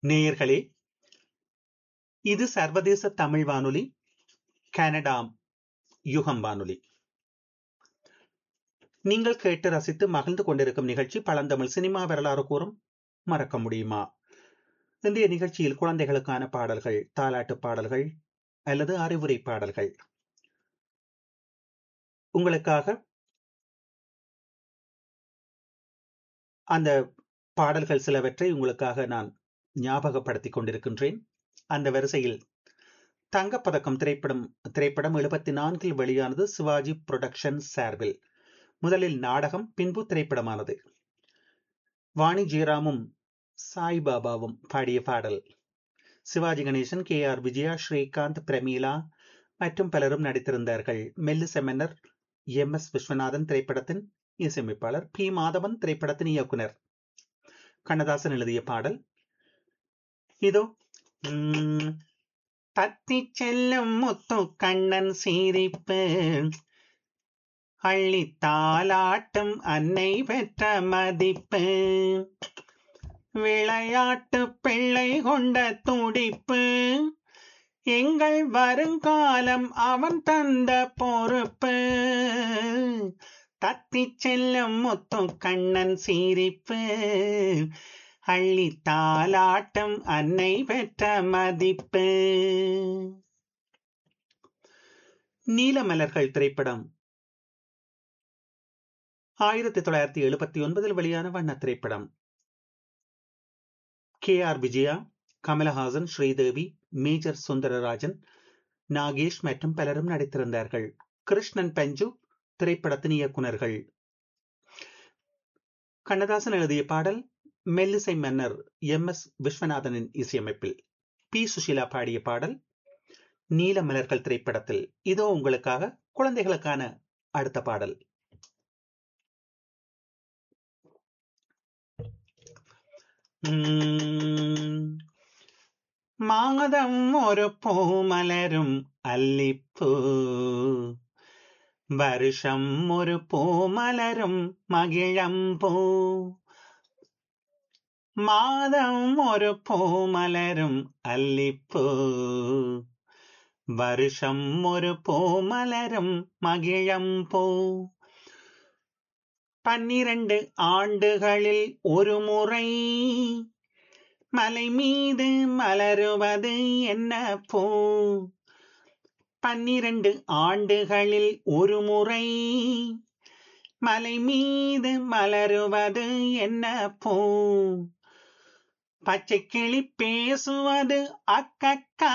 நேயர்களே இது சர்வதேச தமிழ் வானொலி கனடா யுகம் வானொலி நீங்கள் கேட்டு ரசித்து மகிழ்ந்து கொண்டிருக்கும் நிகழ்ச்சி பழந்தமிழ் சினிமா வரலாறு கூறும் மறக்க முடியுமா இன்றைய நிகழ்ச்சியில் குழந்தைகளுக்கான பாடல்கள் தாலாட்டு பாடல்கள் அல்லது அறிவுரை பாடல்கள் உங்களுக்காக அந்த பாடல்கள் சிலவற்றை உங்களுக்காக நான் ஞாபகப்படுத்திக் கொண்டிருக்கின்றேன் அந்த வரிசையில் தங்கப்பதக்கம் திரைப்படம் திரைப்படம் எழுபத்தி நான்கில் வெளியானது சிவாஜி புரொடக்ஷன் சார்பில் முதலில் நாடகம் பின்பு திரைப்படமானது வாணி ஜெயராமும் சாய்பாபாவும் பாடிய பாடல் சிவாஜி கணேசன் கே ஆர் விஜயா ஸ்ரீகாந்த் பிரமீளா மற்றும் பலரும் நடித்திருந்தார்கள் மெல்லு செமன்னர் எம் எஸ் விஸ்வநாதன் திரைப்படத்தின் இசையமைப்பாளர் பி மாதவன் திரைப்படத்தின் இயக்குனர் கண்ணதாசன் எழுதிய பாடல் இதோ பத்தி செல்லும் முத்து கண்ணன் சீரிப்பு அள்ளி தாலாட்டும் அன்னை பெற்ற மதிப்பு விளையாட்டு பிள்ளை கொண்ட துடிப்பு எங்கள் வருங்காலம் அவன் தந்த பொறுப்பு தத்தி செல்லும் முத்து கண்ணன் சீரிப்பு அள்ளி தாலாட்டம் அன்னை பெற்ற மதிப்பு நீலமலர்கள் திரைப்படம் ஆயிரத்தி தொள்ளாயிரத்தி எழுபத்தி ஒன்பதில் வெளியான வண்ண திரைப்படம் K R Vijaya Kamal Haasan Sridevi Major Sundarrajan Nagesh மற்றும் பலரும் நடித்திருந்தார்கள் கிருஷ்ணன் பஞ்சு திரைப்படத்தின் இயக்குநர்கள் கண்ணதாசன் எழுதிய பாடல் மெல்லிசை மன்னர் எம் எஸ் விஸ்வநாதனின் இசையமைப்பில் பி சுஷீலா பாடிய பாடல் நீல மலர்கள் திரைப்படத்தில் இதோ உங்களுக்காக குழந்தைகளுக்கான அடுத்த பாடல் மாதம் ஒரு பூமலரும் அல்லிப்பூ வருஷம் ஒரு பூமலரும் மகிழம்பூ மாதம் ஒரு பூமலரும் அல்லிப்பூ வருஷம் ஒரு பூமலரும் மகிழம்பூ பன்னிரண்டு ஆண்டுகளில் ஒரு முறை மலை மீது மலருவது என்ன பூ பன்னிரண்டு ஆண்டுகளில் ஒரு முறை மலை மீது மலருவது என்ன பூ பச்சை கிளி பேசுவது அக்கக்கா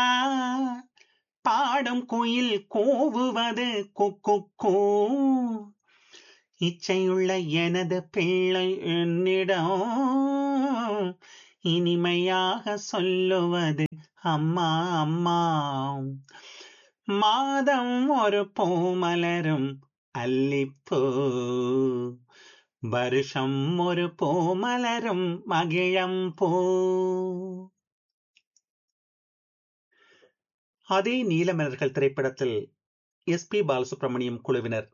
பாடும் குயில் கூவுவது குக்கு இச்சையுள்ள எனது பிள்ளை என்னிடம் இனிமையாக சொல்லுவது அம்மா அம்மா மாதம் ஒரு பூமலரும் அல்லிப்பூ வருஷம் ஒரு பூமலரும் மகிழம் பூ அதே நீலமலர்கள் திரைப்படத்தில் எஸ் பி பாலசுப்ரமணியம் குழுவினர்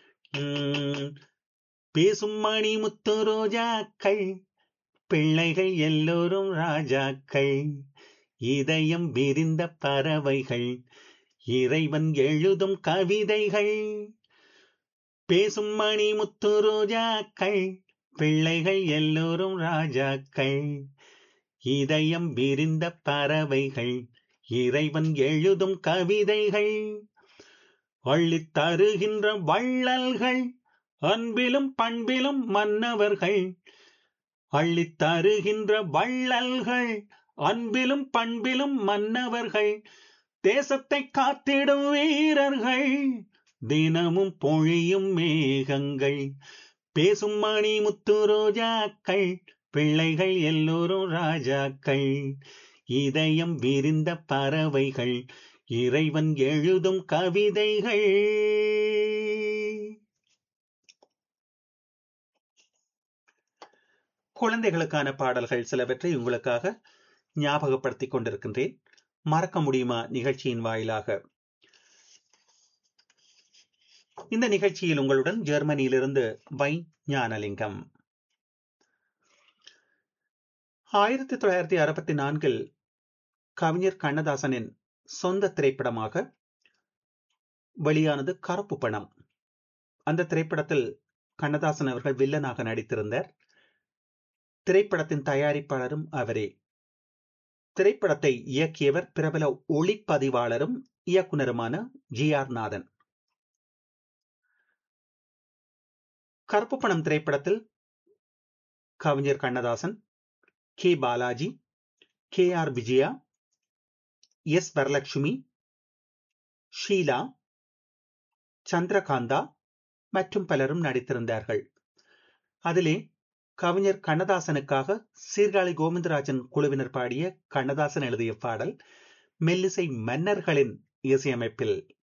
பேசும் மணி முத்து ரோஜாக்கள் பிள்ளைகள் எல்லோரும் ராஜாக்கள் இதயம் விரிந்த பறவைகள் இறைவன் எழுதும் கவிதைகள் பேசும் மணி முத்து ரோஜாக்கள் பிள்ளைகள் எல்லோரும் ராஜாக்கள் இதயம் விரிந்த பறவைகள் இறைவன் எழுதும் கவிதைகள் அள்ளித் தருகின்ற வள்ளல்கள் அன்பிலும் பண்பிலும் மன்னவர்கள் அள்ளித் தருகின்ற வள்ளல்கள் அன்பிலும் பண்பிலும் மன்னவர்கள் தேசத்தை காத்திடும் வீரர்கள் தினமும் பொழியும் மேகங்கள் பேசும் மணி முத்து ரோஜாக்கள் பிள்ளைகள் எல்லோரும் ராஜாக்கள் இதயம் விரிந்த பறவைகள் இறைவன் எழுதும் கவிதைகள் குழந்தைகளுக்கான பாடல்கள் சிலவற்றை உங்களுக்காக ஞாபகப்படுத்திக் கொண்டிருக்கின்றேன் மறக்க முடியுமா நிகழ்ச்சியின் வாயிலாக இந்த நிகழ்ச்சியில் உங்களுடன் ஜெர்மனியிலிருந்து வை ஞானலிங்கம் ஆயிரத்தி தொள்ளாயிரத்தி அறுபத்தி நான்கில் கவிஞர் கண்ணதாசனின் சொந்த திரைப்படமாக வெளியானது கருப்பு பணம் அந்த திரைப்படத்தில் கண்ணதாசன் அவர்கள் வில்லனாக நடித்திருந்தார் திரைப்படத்தின் தயாரிப்பாளரும் அவரே திரைப்படத்தை இயக்கியவர் பிரபல ஒளிப்பதிவாளரும் இயக்குனருமான ஜி ஆர் நாதன் கருப்பு பணம் திரைப்படத்தில் கவிஞர் Kannadasan K Balaji K R Vijaya S Varalakshmi Sheela Chandrakantha மற்றும் பலரும் நடித்திருந்தார்கள் அதிலே கவிஞர் கண்ணதாசனுக்காக சீர்காழி கோவிந்தராஜன் குழுவினர் பாடிய கண்ணதாசன் எழுதிய பாடல் மெல்லிசை மன்னர்களின் இசையமைப்பில்